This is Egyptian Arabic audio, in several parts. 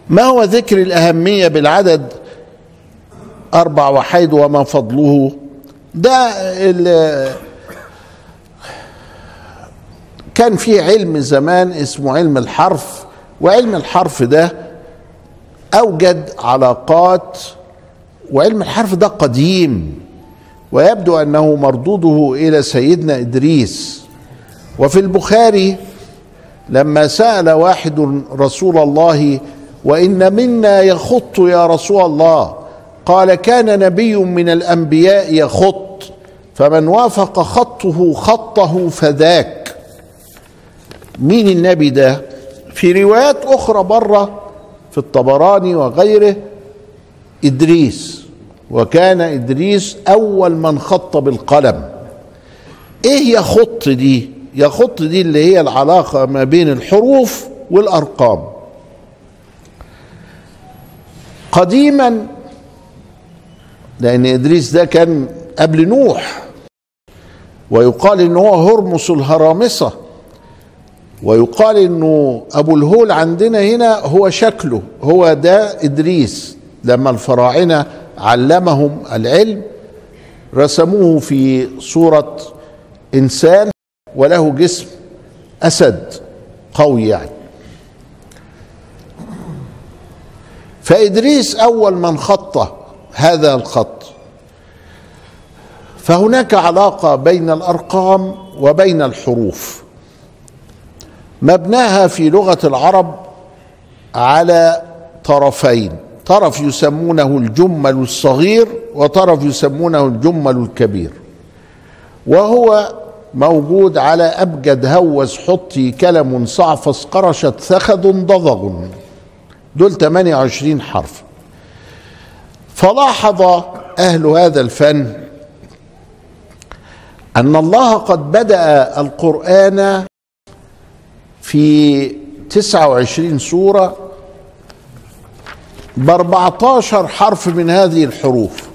ما هو ذكر الأهمية بالعدد أربع وحيد وما فضله ده كان في علم زمان اسمه علم الحرف وعلم الحرف ده أوجد علاقات وعلم الحرف ده قديم ويبدو أنه مردوده إلى سيدنا إدريس وفي البخاري لما سأل واحد رسول الله وإن منا يخط يا رسول الله قال كان نبي من الأنبياء يخط فمن وافق خطه خطه فذاك مين النبي ده في روايات أخرى بره في الطبراني وغيره إدريس وكان إدريس أول من خط بالقلم إيه يخط دي يخط دي اللي هي العلاقة ما بين الحروف والأرقام قديما لأن إدريس ده كان قبل نوح ويقال إن هو هرمس الهرامصة ويقال إنه أبو الهول عندنا هنا هو شكله هو ده إدريس لما الفراعنة علمهم العلم رسموه في صورة إنسان وله جسم أسد قوي يعني فإدريس أول من خط هذا الخط فهناك علاقة بين الأرقام وبين الحروف مبناها في لغة العرب على طرفين طرف يسمونه الجمل الصغير وطرف يسمونه الجمل الكبير وهو موجود على أبجد هوس حطي كلم صعفص قرشت ثخذ ضضغ دول 28 حرف فلاحظ أهل هذا الفن أن الله قد بدأ القرآن في 29 سورة ب 14 حرف من هذه الحروف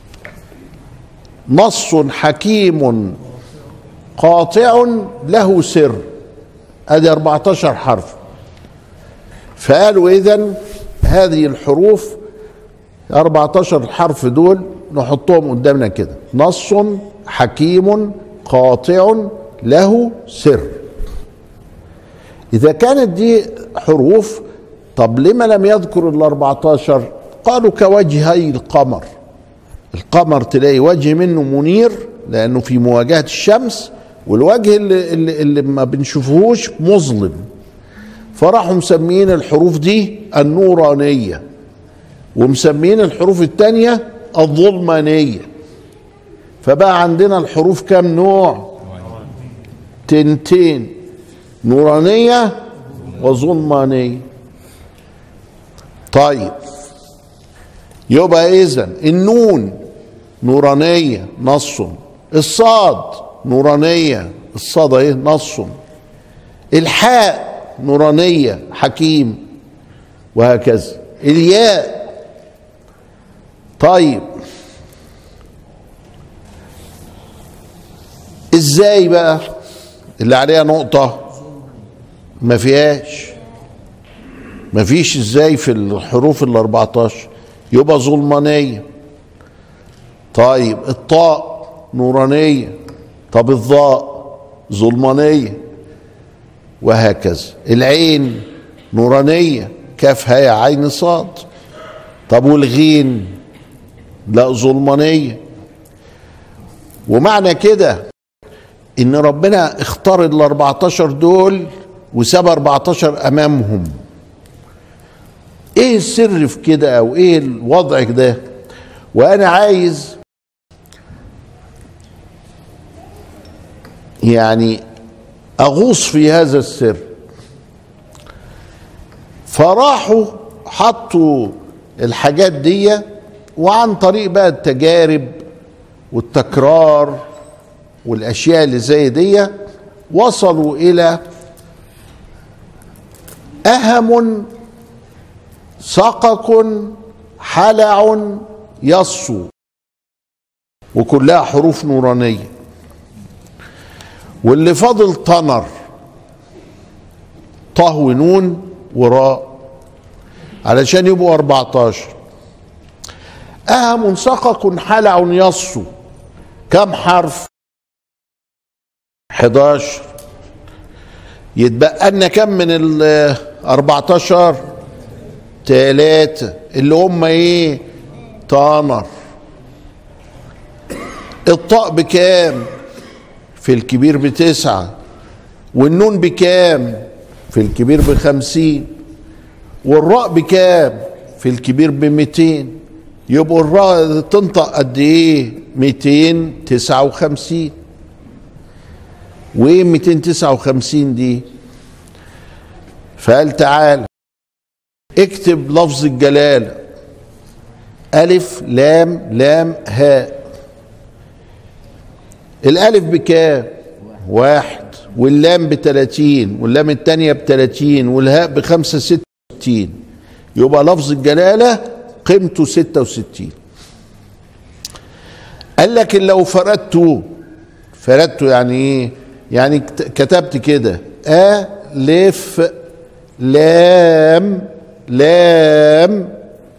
نص حكيم قاطع له سر ادي 14 حرف فقالوا اذا هذه الحروف 14 حرف دول نحطهم قدامنا كده نص حكيم قاطع له سر اذا كانت دي حروف طب لما لم يذكر ال 14 قالوا كوجهي القمر القمر تلاقي وجه منه منير لانه في مواجهه الشمس والوجه اللي, اللي, اللي ما بنشوفهوش مظلم فراحوا مسميين الحروف دي النورانيه ومسميين الحروف التانية الظلمانية فبقى عندنا الحروف كم نوع تنتين نورانية وظلمانية طيب يبقى اذا النون نورانية نص الصاد نورانية الصاد ايه نص الحاء نورانية حكيم وهكذا الياء طيب ازاي بقى اللي عليها نقطة ما فيهاش ما فيش ازاي في الحروف ال 14 يبقى ظلمانية طيب الطاء نورانية طب الضاء ظلمانية وهكذا العين نورانية كاف هاء عين صاد طب والغين لا ظلمانية ومعنى كده ان ربنا اختار ال 14 دول وساب 14 امامهم ايه السر في كده او ايه الوضع ده وانا عايز يعني اغوص في هذا السر فراحوا حطوا الحاجات دي وعن طريق بقى التجارب والتكرار والاشياء اللي زي دي وصلوا الى اهم سقق حلع يصو وكلها حروف نورانيه واللي فاضل طنر طه ونون وراء علشان يبقوا 14 أهم سقق حلع يصو كم حرف 11 يتبقى لنا كم من ال 14 ثلاثة اللي هم ايه تانر الطاء بكام في الكبير بتسعة والنون بكام في الكبير بخمسين والراء بكام في الكبير بميتين يبقوا الراء تنطق قد ايه ميتين تسعة وخمسين وايه 259 دي فقال تعالى اكتب لفظ الجلالة ألف لام لام هاء الألف بكام واحد واللام بتلاتين واللام التانية بتلاتين والهاء بخمسة ستة وستين يبقى لفظ الجلالة قيمته ستة وستين قال لك لو فردته فردته يعني ايه يعني كتبت كده ألف لام لام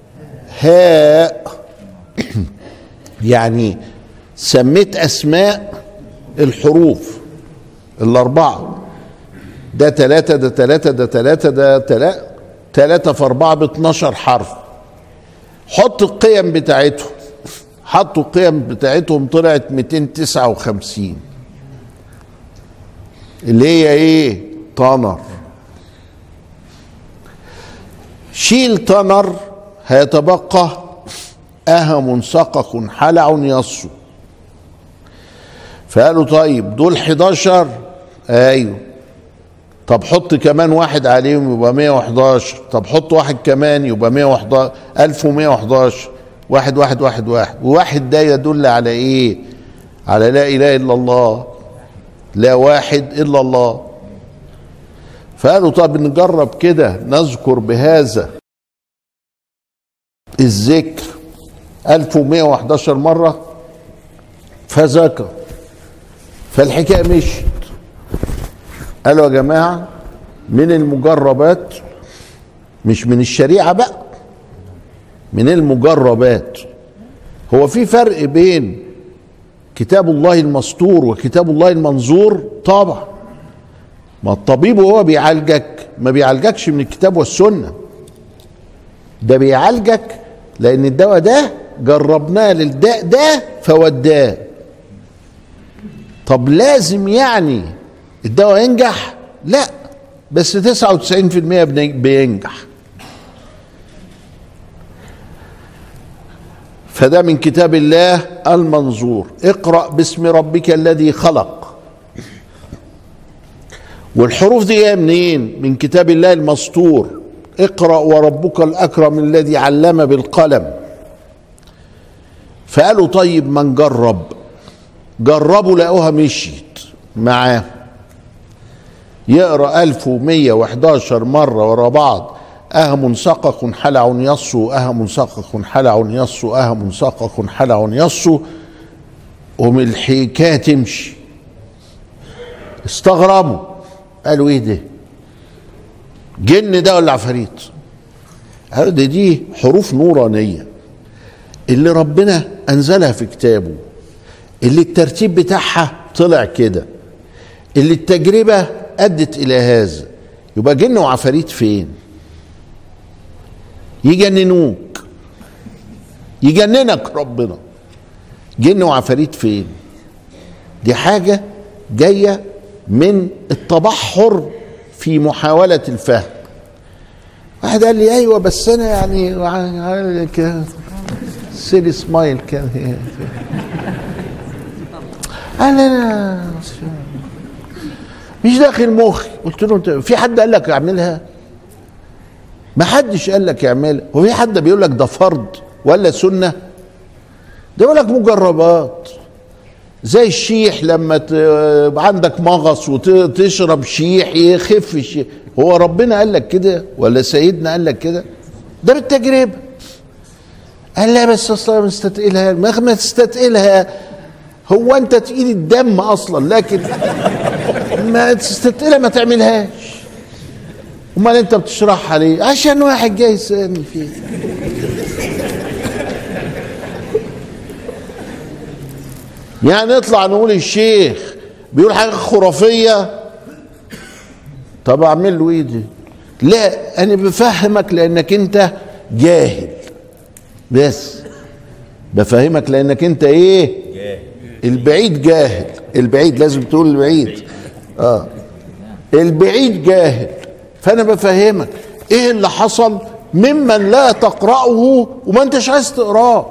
هاء يعني سميت أسماء الحروف الأربعة ده ثلاثة ده ثلاثة ده ثلاثة ده ثلاثة ثلاثة في أربعة ب 12 حرف حط القيم بتاعتهم حطوا القيم بتاعتهم طلعت 259 اللي هي ايه تنر شيل تنر هيتبقى أهم سقق حلع يصو فقالوا طيب دول 11 ايوه طب حط كمان واحد عليهم يبقى 111 طب حط واحد كمان يبقى 111 1111 واحد واحد واحد واحد وواحد ده يدل على ايه على لا اله الا الله لا واحد الا الله فقالوا طب نجرب كده نذكر بهذا الذكر 1111 مرة فذكر فالحكاية مشت قالوا يا جماعة من المجربات مش من الشريعة بقى من المجربات هو في فرق بين كتاب الله المسطور وكتاب الله المنظور طبعا ما الطبيب وهو بيعالجك ما بيعالجكش من الكتاب والسنه ده بيعالجك لان الدواء ده جربناه للداء ده فوداه طب لازم يعني الدواء ينجح لا بس 99% بينجح فده من كتاب الله المنظور اقرأ باسم ربك الذي خلق والحروف دي جايه منين من كتاب الله المسطور اقرأ وربك الأكرم الذي علم بالقلم فقالوا طيب ما نجرب جربوا لقوها مشيت معاه يقرأ 1111 مرة ورا بعض أهم سقق حلع يصو أهم سقق حلع يصو أهم سقق حلع يصو ومن الحكاية تمشي استغربوا قالوا ايه ده جن ده ولا عفاريت قالوا ده دي حروف نورانية اللي ربنا أنزلها في كتابه اللي الترتيب بتاعها طلع كده اللي التجربة أدت إلى هذا يبقى جن وعفاريت فين يجننوك يجننك ربنا جن وعفاريت فين دي حاجة جاية من التبحر في محاولة الفهم واحد قال لي ايوه بس انا يعني سيري سمايل كان قال انا مش داخل مخي قلت له انت في حد قال لك اعملها ما حدش قال لك اعملها هو في حد بيقول لك ده فرض ولا سنه ده يقول لك مجربات زي الشيح لما تبقى عندك مغص وتشرب شيح يخف الشيح هو ربنا قال لك كده ولا سيدنا قال لك كده ده بالتجربه قال لا بس اصلا مستتقلها ما تستتقلها هو انت تقيل الدم اصلا لكن ما تستتقلها ما تعملهاش امال انت بتشرحها ليه عشان واحد جاي يسالني فيه يعني نطلع نقول الشيخ بيقول حاجه خرافيه طب اعمل له ايه دي لا انا بفهمك لانك انت جاهل بس بفهمك لانك انت ايه البعيد جاهل البعيد لازم تقول البعيد اه البعيد جاهل فانا بفهمك ايه اللي حصل ممن لا تقرأه وما انتش عايز تقراه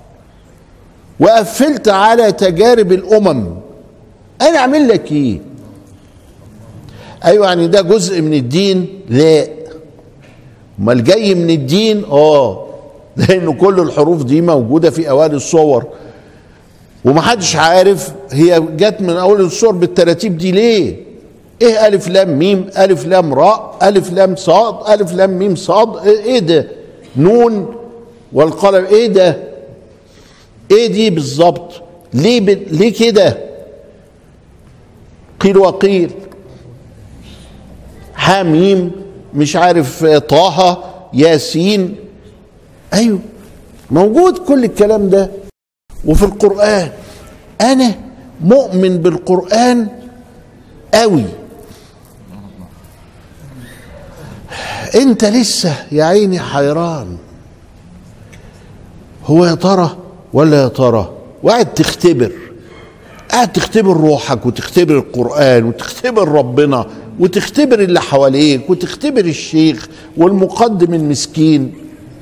وقفلت على تجارب الامم انا اعمل لك ايه ايوه يعني ده جزء من الدين لا امال جاي من الدين اه لان كل الحروف دي موجوده في اوائل الصور ومحدش عارف هي جت من اول الصور بالتراتيب دي ليه ايه الف لام ميم الف لام راء الف لام صاد الف لام ميم صاد ايه ده نون والقلم ايه ده ايه دي بالظبط ليه ب... ليه كده قيل وقيل حميم مش عارف طه ياسين ايوه موجود كل الكلام ده وفي القران انا مؤمن بالقران قوي انت لسه يا عيني حيران هو يا ترى ولا يا ترى وقاعد تختبر قاعد تختبر روحك وتختبر القرآن وتختبر ربنا وتختبر اللي حواليك وتختبر الشيخ والمقدم المسكين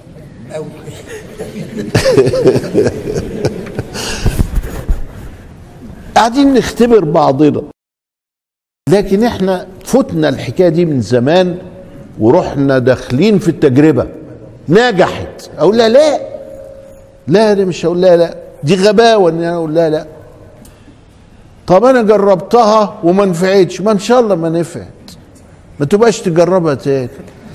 قاعدين نختبر بعضنا لكن احنا فتنا الحكايه دي من زمان ورحنا داخلين في التجربه نجحت اقول لها لا لا انا مش هقول لها لا دي غباوه ان انا اقول لها لا طب انا جربتها وما نفعتش ما ان شاء الله ما نفعت ما تبقاش تجربها تاني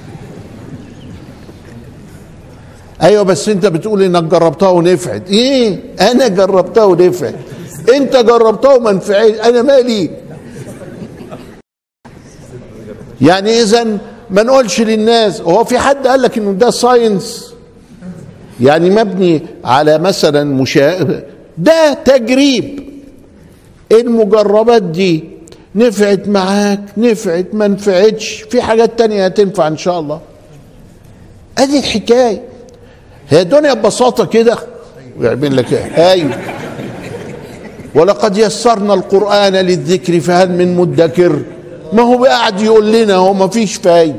ايوه بس انت بتقول انك جربتها ونفعت ايه انا جربتها ونفعت انت جربتها وما نفعتش انا مالي يعني اذا ما نقولش للناس هو في حد قال لك انه ده ساينس يعني مبني على مثلا مشا ده تجريب المجربات دي نفعت معاك نفعت ما نفعتش في حاجات تانية هتنفع ان شاء الله ادي الحكايه هي الدنيا ببساطه كده ويعمل لك ايه ايوه ولقد يسرنا القران للذكر فهل من مدكر ما هو قاعد يقول لنا هو ما فيش فايده